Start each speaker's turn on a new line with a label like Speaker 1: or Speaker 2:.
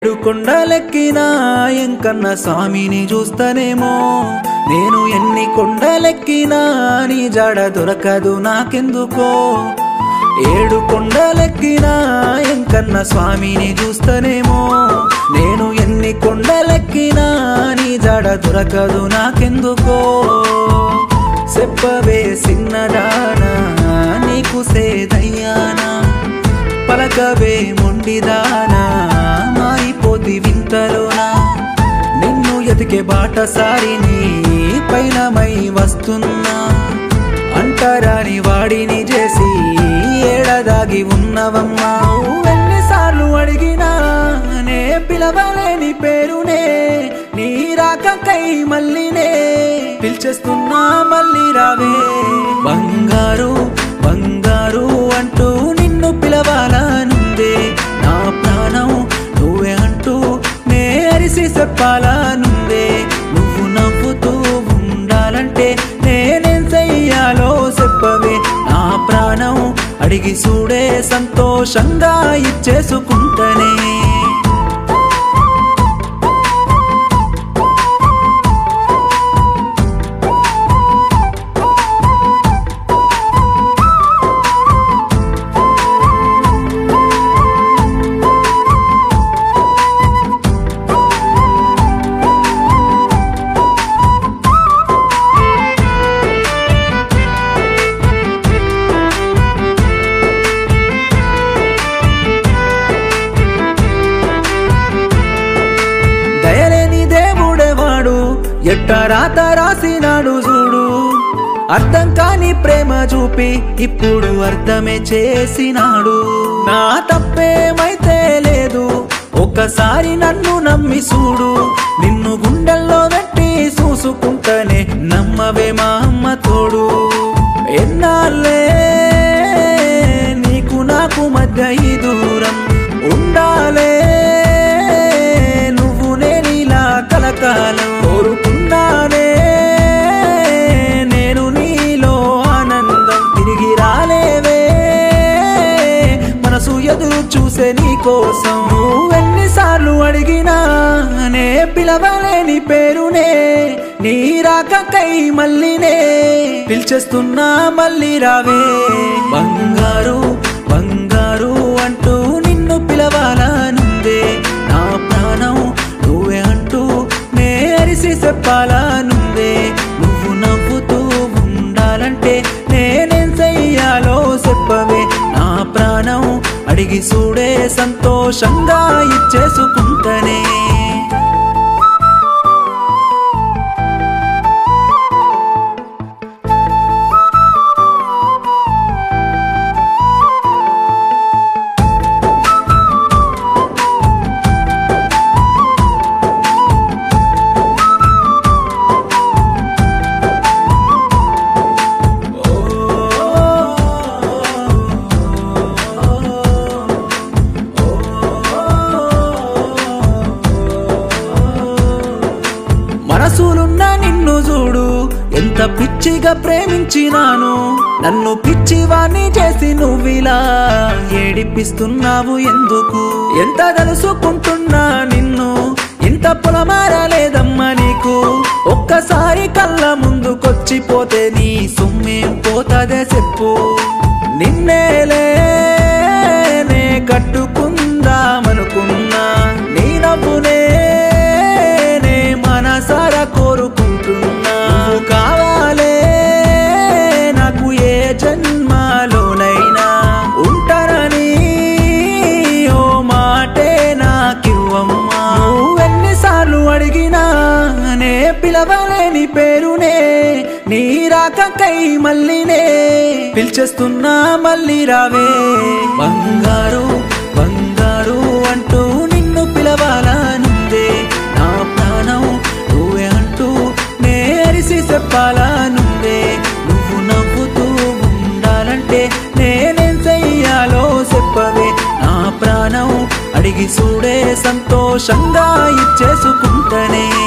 Speaker 1: ఏడు కొండలెక్కినా ఎంకన్న స్వామిని చూస్తనేమో నేను ఎన్ని కొండలెక్కినా నీ జాడ దొరకదు నాకెందుకో ఏడు కొండలెక్కినా ఎంకన్న స్వామిని చూస్తనేమో నేను ఎన్ని కొండలెక్కినా నీ జాడ దొరకదు నాకెందుకో చెప్పవే సిన్నదానా నీకు సేదయ్యానా పలకవే మొండిదానా మారిపోతి వింతలోనా నిన్ను ఎతికే బాటసారిని పైనమై వస్తున్నా అంటరాని వాడిని చేసి ఏడదాగి ఉన్నవమ్మా ఎన్నిసార్లు అడిగినా నే పిలవలేని పేరునే నీ రాకకై మళ్ళీనే పిలిచేస్తున్నా మళ్ళీ రావే బంగారు బంగారు అంటూ నిన్ను పిలవాలనుందే నా ప్రాణం నువ్వే అంటూ నే అరిసి చెప్పాలనుందే నువ్వు నవ్వుతూ ఉండాలంటే నేనేం చెయ్యాలో చెప్పవే నా ప్రాణం అడిగి చూడే సంతోషంగా ఇచ్చేసుకుంటనే దయలేని దేవుడేవాడు ఎట్ట రాత రాసినాడు చూడు అర్థం కాని ప్రేమ చూపి ఇప్పుడు అర్థమే చేసినాడు నా తప్పేమైతే లేదు ఒక్కసారి నన్ను నమ్మి చూడు నిన్ను గుండెల్లో పెట్టి చూసుకుంటనే నమ్మవే మా అమ్మ తోడు ఎన్నాళ్ళే నీకు నాకు మధ్య ఈ దూరం ఉండాలే నువ్వు నేనిలా కలకాలం కోరుకున్నానే నేను నీలో ఆనందం తిరిగి రాలేవే మనసు ఎదురు చూసే నీ కోసం నువ్వెన్నిసార్లు అడిగినా నే పిలవలేని పేరునే నీ రాకకై మళ్ళీనే పిలిచేస్తున్నా మళ్ళీ రావే బంగారు బంగారు అంటూ నిన్ను పిలవాలనుందే నా ప్రాణం నువ్వే అంటూ నే అరిసి చెప్పాలనుందే నువ్వు నవ్వుతూ ఉండాలంటే నేనేం చెయ్యాలో చెప్పవే నా ప్రాణం అడిగి చూడే సంతోషంగా ఇచ్చేసుకుంటనే మనసులున్న నిన్ను చూడు ఎంత పిచ్చిగా ప్రేమించినాను నన్ను పిచ్చివాణ్ణి చేసి నువ్విలా ఏడిపిస్తున్నావు ఎందుకు ఎంత తెలుసుకుంటున్నా నిన్ను ఇంత పొలమారలేదమ్మా నీకు ఒక్కసారి కళ్ళ ముందుకొచ్చిపోతే నీ సొమ్మేం పోతదే చెప్పు నిన్నేలే నే కట్టుకుందామనుకున్నా నీ నవ్వునే నే మనసారా కోరుకుంటున్నా నువ్వు కావాలే నాకు ఏ జన్మలోనైనా ఉంటానని ఓ మాటే నాకివ్వమ్మా నువ్వెన్నిసార్లు అడిగినా నే పిలవలేని పేరునే నీ రాకకై మళ్ళీనే పిలిచేస్తున్నా మళ్ళీ రావే బంగారు బంగారు అంటూ నిన్ను పిలవాలనుందే నా ప్రాణం నువ్వే అంటూ నే అరిసి చెప్పాలనుందే నువ్వు నవ్వుతూ ఉండాలంటే నేనేం చెయ్యాలో చెప్పవే నా ప్రాణం అడిగి చూడే సంతోషంగా ఇచ్చేసుకుంటనే